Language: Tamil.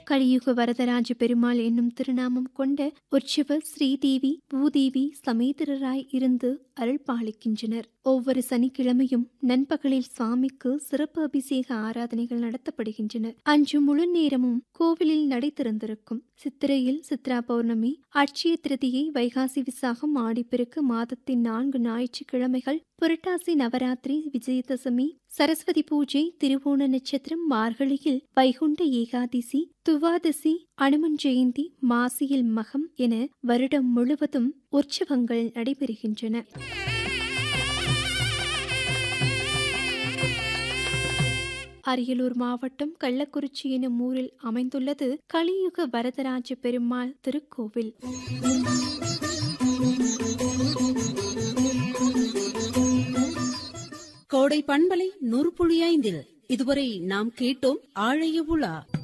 கலியுக வரதராஜ பெருமாள் என்னும் திருநாமம் கொண்ட உற்சவர் ஸ்ரீதேவி பூதேவி சமேதரராய் இருந்து அருள் பாலிக்கின்றனர் ஒவ்வொரு சனிக்கிழமையும் நண்பகலில் சுவாமிக்கு சிறப்பு அபிஷேக ஆராதனைகள் நடத்தப்படுகின்றன அன்று முழு நேரமும் கோவிலில் நடை திறந்திருக்கும் சித்திரையில் சித்ரா பௌர்ணமி அட்சய திருதியை வைகாசி விசாகம் ஆடிப்பெருக்கு மாதத்தின் நான்கு ஞாயிற்றுக்கிழமைகள் புரட்டாசி நவராத்திரி விஜயதசமி சரஸ்வதி பூஜை திருவோண நட்சத்திரம் மார்கழியில் வைகுண்ட ஏகாதசி துவாதசி அனுமன் ஜெயந்தி மாசியில் மகம் என வருடம் முழுவதும் உற்சவங்கள் நடைபெறுகின்றன அரியலூர் மாவட்டம் கள்ளக்குறிச்சி எனும் ஊரில் அமைந்துள்ளது கலியுக வரதராஜ பெருமாள் திருக்கோவில் கோடை பண்பலை நூறு புள்ளி ஐந்தில் இதுவரை நாம் கேட்டோம் ஆழைய உலா